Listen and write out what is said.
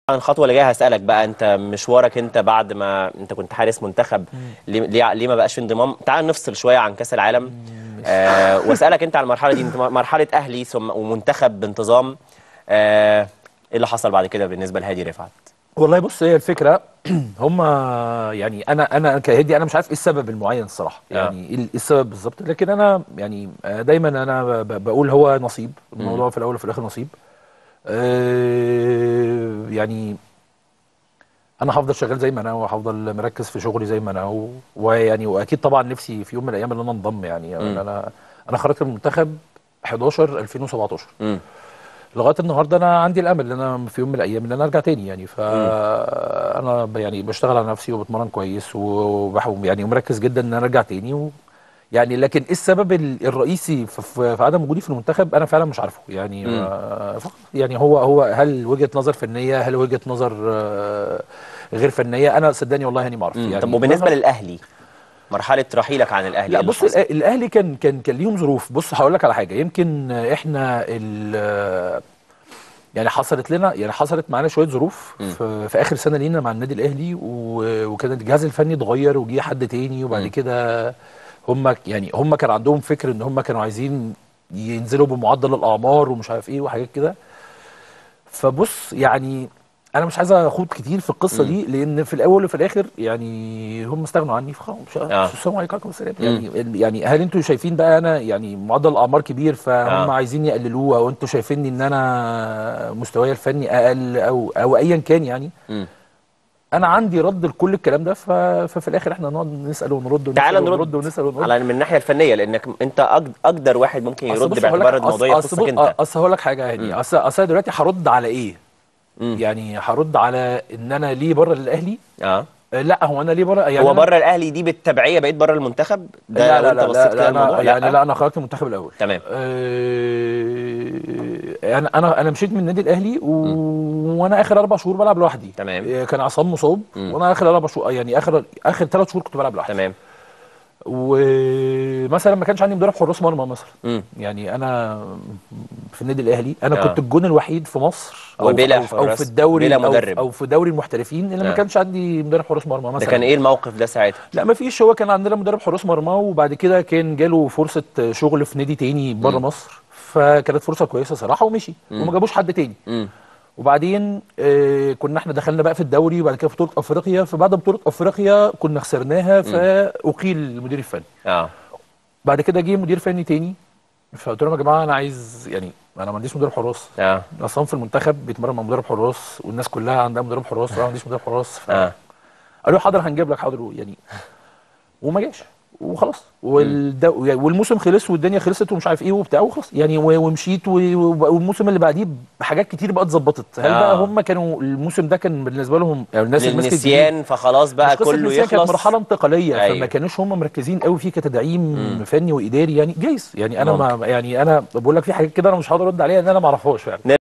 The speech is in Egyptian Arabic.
الخطوه اللي جايه هسالك بقى انت مشوارك انت بعد ما انت كنت حارس منتخب ليه ليه ليه ما بقاش في انضمام تعال نفصل شويه عن كاس العالم آه واسالك انت على المرحله دي انت مرحله اهلي ثم ومنتخب بانتظام آه ايه اللي حصل بعد كده بالنسبه لهادي رفعت والله بص هي الفكره هم يعني انا انا كهدي انا مش عارف ايه السبب المعين الصراحه آه. يعني ايه السبب بالظبط لكن انا يعني آه، دايما انا ب- ب- بقول هو نصيب الموضوع في الاول وفي الاخر نصيب آه، يعني انا هفضل شغال زي ما انا وهفضل مركز في شغلي زي ما انا و- ويعني واكيد طبعا نفسي في يوم من الايام ان انا انضم يعني, يعني انا انا خرجت من المنتخب 11 2017 امم لغايه النهارده انا عندي الامل ان انا في يوم من الايام ان انا ارجع تاني يعني فانا ب- يعني بشتغل على نفسي وبتمرن كويس وبحاول يعني مركز جدا ان انا ارجع تاني و يعني لكن ايه السبب ال- الرئيسي في, في, في عدم وجودي في المنتخب انا فعلا مش عارفه يعني مم. آه، فقط يعني هو هو هل وجهه نظر فنيه هل وجهه نظر آه، غير فنيه انا صدقني والله اني ما اعرف مم. يعني طب وبالنسبه للاهلي مرحله رحيلك عن الاهلي لا إيه اللي بص حصل؟ الأ- الاهلي كان كان كان ليهم ظروف بص هقول لك على حاجه يمكن احنا ال يعني حصلت لنا يعني حصلت معانا شويه ظروف في, في اخر سنه لينا مع النادي الاهلي و- وكان الجهاز الفني اتغير وجه حد تاني وبعد كده هم يعني هم كان عندهم فكر ان هم كانوا عايزين ينزلوا بمعدل الاعمار ومش عارف ايه وحاجات كده فبص يعني انا مش عايز اخوض كتير في القصه دي لان في الاول وفي الاخر يعني هم استغنوا عني فخلاص آه. السلام عليكم وعليكم السلام يعني يعني هل انتوا شايفين بقى انا يعني معدل الاعمار كبير فهم آه. عايزين يقللوه او انتوا شايفيني ان انا مستواي الفني اقل او او ايا كان يعني مم. انا عندي رد لكل الكلام ده ف... ففي الاخر احنا نقعد نسال ونرد ونسال تعال ونرد نرد ونسال ونرد على من الناحيه الفنيه لانك انت أقد- اقدر واحد ممكن أصل يرد بص هقول لك- باعتبار الموضوع أصل- يخصك أصل انت بص- اصل هقول لك حاجه يعني اصل اصل أنا دلوقتي هرد على ايه؟ مم. يعني هرد على ان انا ليه بره الاهلي اه آه، لا هو انا ليه بره يعني هو أنا- بره الاهلي دي بالتبعيه بقيت بره المنتخب ده لا لو لا انت لا بصيت لا, كده لا الموضوع أنا يعني لا انا خرجت من المنتخب الاول تمام آه، انا انا انا مشيت من النادي الاهلي و... وانا اخر اربع شهور بلعب لوحدي تمام. آه، كان عصام مصاب وانا اخر اربع شهور يعني اخر اخر ثلاث شهور كنت بلعب لوحدي تمام ومثلا ما كانش عندي مدرب حراس مرمى مثلا مم. يعني انا في النادي الاهلي انا آه. كنت الجون الوحيد في مصر او, وبلا أو, أو حراس- في الدوري بلا أو, مدرب. او في دوري المحترفين اللي آه. ما كانش عندي مدرب حراس مرمى ده مثلا كان ايه الموقف ده ساعتها لا ما فيش هو كان عندنا مدرب حراس مرمى وبعد كده كان جاله فرصه شغل في نادي تاني بره مصر فكانت فرصه كويسه صراحه ومشي وما جابوش حد تاني مم. وبعدين آه كنا احنا دخلنا بقى في الدوري وبعد كده في بطوله افريقيا فبعد بطوله افريقيا كنا خسرناها فاقيل المدير الفني اه بعد كده جه مدير فني تاني فقلت لهم يا جماعه انا عايز يعني انا ما عنديش مدرب حراس اه اصلا في المنتخب بيتمرن مع مدرب حراس والناس كلها عندها مدرب حراس وانا ما عنديش مدرب حراس ف... اه قالوا لي حاضر هنجيب لك حاضر يعني وما جاش وخلاص والد... والموسم خلص والدنيا خلصت ومش عارف ايه وبتاع وخلاص يعني و- ومشيت و- والموسم اللي بعديه بحاجات كتير بقى اتظبطت هل آه. بقى هم كانوا الموسم ده كان بالنسبه لهم يعني الناس اللي مسكت جديد للنسيان فخلاص بقى مش قصة كله نسيان، كانت يخلص مرحله انتقاليه أيوة. فما كانوش هم مركزين قوي فيه كتدعيم فني واداري يعني جايز يعني انا ما يعني انا بقول لك في حاجات كده انا مش هقدر ارد عليها ان انا ما اعرفهاش فعلا